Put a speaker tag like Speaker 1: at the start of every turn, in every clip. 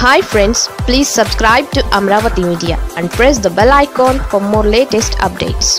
Speaker 1: hi friends please subscribe to Amaravati media and press the bell icon for more latest updates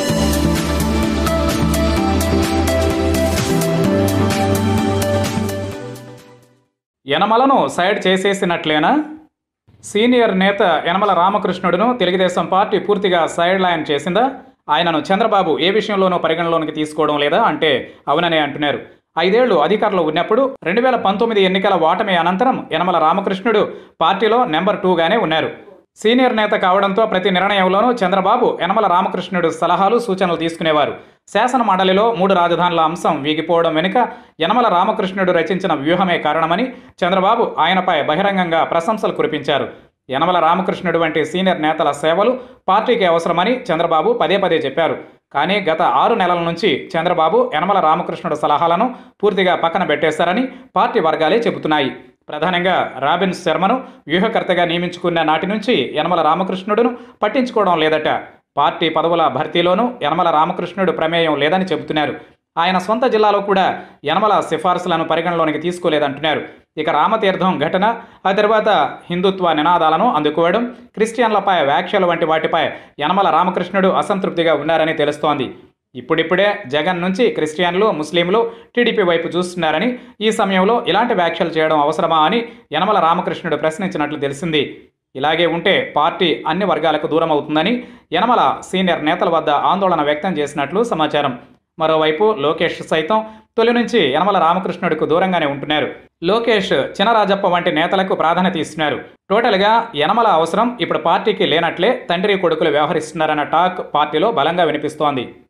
Speaker 2: యనమలను side చేసేసినట్లేనా senior నేత Yanamala రామకృష్ణుడును Telugu Desam party పూర్తిగా side line చేసిందా ఆయనను చంద్రబాబు ఏ విషయంలోనూ పరిగణలోనికి తీసుకోవడం లేదా అంటే అవుననే అంటున్నారు ఐదేళ్లు అధికారంలో ఉన్నప్పుడు రెండు వేల పంతొమ్మిది ఎన్నికల ఓటమి అనంతరం యనమల రామకృష్ణుడు పార్టీలో నెంబర్ టూగానే ఉన్నారు సీనియర్ నేత కావడంతో ప్రతి నిర్ణయంలోనూ చంద్రబాబు యనమల రామకృష్ణుడు సలహాలు సూచనలు తీసుకునేవారు శాసన మండలిలో మూడు రాజధానుల అంశం వీగిపోవడం వెనుక యనమల రామకృష్ణుడు రచించిన వ్యూహమే కారణమని చంద్రబాబు ఆయనపై బహిరంగంగా ప్రశంసలు కురిపించారు యనమల రామకృష్ణుడు వంటి సీనియర్ నేతల సేవలు పార్టీకి అవసరమని చంద్రబాబు పదే పదే చెప్పారు కానీ గత ఆరు నెలల నుంచి చంద్రబాబు యనమల రామకృష్ణుడు సలహాలను పూర్తిగా పక్కన పెట్టేశారని పార్టీ వర్గాలే చెబుతున్నాయి ప్రధానంగా రాబిన్ శర్మను వ్యూహకర్తగా నియమించుకున్న నాటి నుంచి యనమల రామకృష్ణుడును పట్టించుకోవడం లేదట పార్టీ పదవుల భర్తీలోనూ యనమల రామకృష్ణుడు ప్రమేయం లేదని చెబుతున్నారు ఆయన సొంత జిల్లాలో కూడా యనమల సిఫార్సులను పరిగణలోనికి తీసుకోలేదంటున్నారు ఇక రామతీర్థం ఘటన ఆ తర్వాత హిందుత్వ నినాదాలను అందుకోవడం క్రిస్టియన్లపై వ్యాఖ్యలు వంటి వాటిపై యనమల రామకృష్ణుడు అసంతృప్తిగా ఉన్నారని తెలుస్తోంది ఇప్పుడిప్పుడే జగన్ నుంచి క్రిస్టియన్లు ముస్లింలు టీడీపీ వైపు చూస్తున్నారని ఈ సమయంలో ఇలాంటి వ్యాఖ్యలు చేయడం అవసరమా అని యనమల రామకృష్ణుడు ప్రశ్నించినట్లు తెలిసింది ఇలాగే ఉంటే పార్టీ అన్ని వర్గాలకు దూరం అవుతుందని యనమల సీనియర్ నేతల వద్ద ఆందోళన వ్యక్తం చేసినట్లు సమాచారం మరోవైపు లోకేష్ సైతం తొలి నుంచి యనమల రామకృష్ణుడికి దూరంగానే ఉంటున్నారు లోకేష్ చినరాజప్ప వంటి నేతలకు ప్రాధాన్యత ఇస్తున్నారు టోటల్గా యనమల అవసరం ఇప్పుడు పార్టీకి లేనట్లే తండ్రి కొడుకులు వ్యవహరిస్తున్నారన్న టాక్ పార్టీలో బలంగా వినిపిస్తోంది